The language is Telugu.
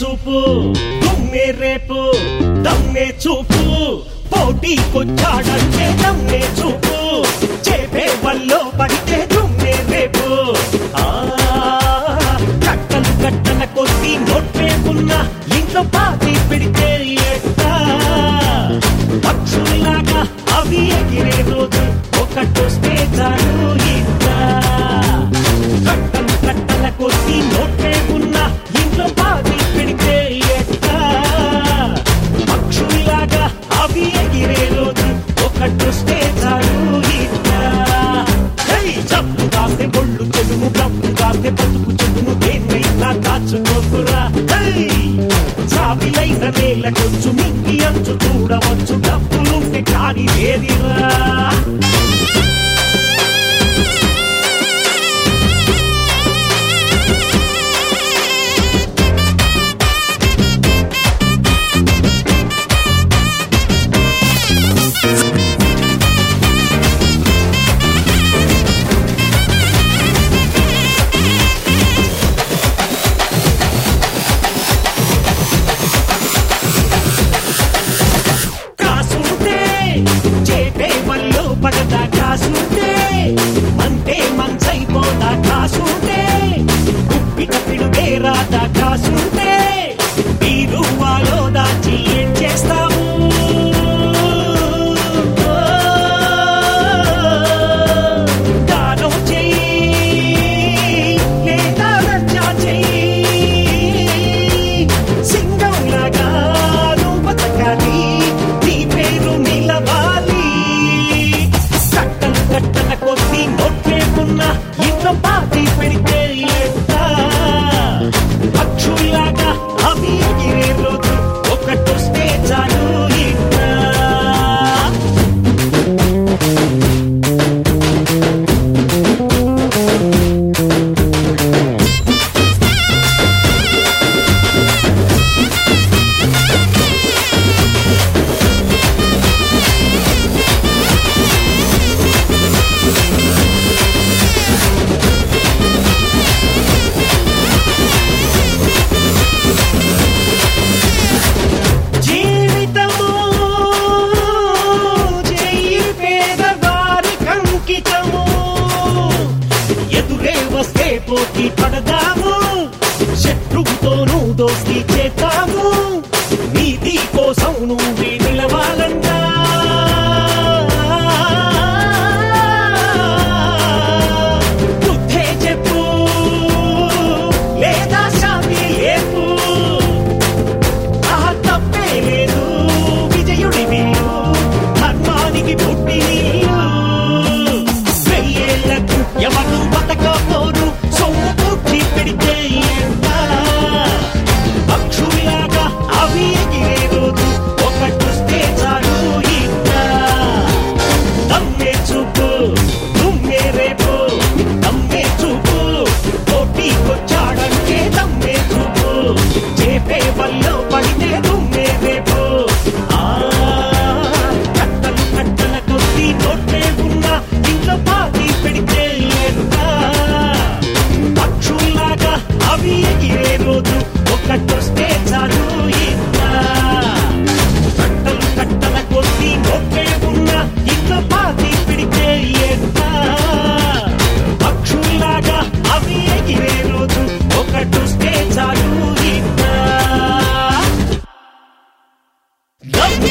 చూపు దుమ్మే రేపు దమ్మే చూపు పోటీకొచ్చాడంటే దమ్మే చూపు చేపే వల్లో పడితే దుమ్మే రేపు ఆ కట్టలు కట్టల కొద్ది నోట్లేకున్నా ఇంట్లో పాతి పెడితే ఎట్టా పక్షుల్లాగా అవి ఎగిరే రోజు ఒకటొస్తే చాలు ఇట్టా కట్టలు కట్టల కొద్ది నోట్లే ఉన్నా ఇంట్లో పాతి పెడితే ఎట్టా పక్షుల్లాగా అవి ఎగిరే రోజు ఒకటొస్తే చాలు ఇట్టా హై! జబ్బు కాస్తే ఒళ్ళు చెడును డబ్బు కాస్తే బతుకు చెడును దేన్నైనా దాచుకోకురా హై! చావిలైన నేల కొంచెం మింగి అంచు చూడవచ్చు డబ్బులుంటే కాని లేదిరా కాసుంటే చేపే వల్లో పడదా కాసుంటే మంటే మంచైపోదా కాసుంటే ఉప్పిట పిడుగే రాదా కాసుంటే బీరువాలో దాచి ఏం చేస్తావు దానం చెయ్యి లేదా రచ్చా చెయ్యి సింగంలాగా నువ్వు బతకాలి నీ పేరు నిలవాలి కట్టలు కట్టల కొద్ది నోట్లేకున్నా ఇంట్లో పాతి పెడితే ఎట్టా పక్షుల్లాగా అవి ఎగిరే రోజు ఒకటొస్తే చాలు ఇట్టా జీవితము చెయ్యి పేదవారి కంకితము ఎదురే వస్తే పోటీ పడదాము శత్రువుతోనూ దోస్తి చేద్దాము నీతి కోసం నువ్వే నిలవాలన్నా బుద్ధే చెప్పు లేదా శాంతి లేపు ఆ తప్పే లేదు విజయుడి వీరు ధర్మానికి పుట్టి వెయ్యేళ్లకు ఎవరు బతకపోరు సొమ్ము పుట్టి పెడితే ఎంత పక్షుల్లాగా అవి ఎగిరే రోజు ఒకటొస్తే చాలు ఇంత దమ్మే చూపు దుమ్మే రేపు దమ్మే చూపు పోటీకొచ్చాడంటే దమ్మే చూపు చేపే వల్లో పడితే దుమ్మే రేపు ఆ కట్టలు కట్టల కొద్ది నోట్లే ఉన్నా ఇంట్లో పాతి పెడితే ఎంత పక్షుల్లాగా అవి ఎగిరే రోజు ఒకటొస్తే చాలు ఇంత కట్టలు కట్టల కొద్ది నోట్లే ఉన్నా ఇంట్లో పాతి పిడితే ఎంత పక్షుల్లాగా అవి ఎగిరే రోజు ఒకటొస్తే చాలు ఇంత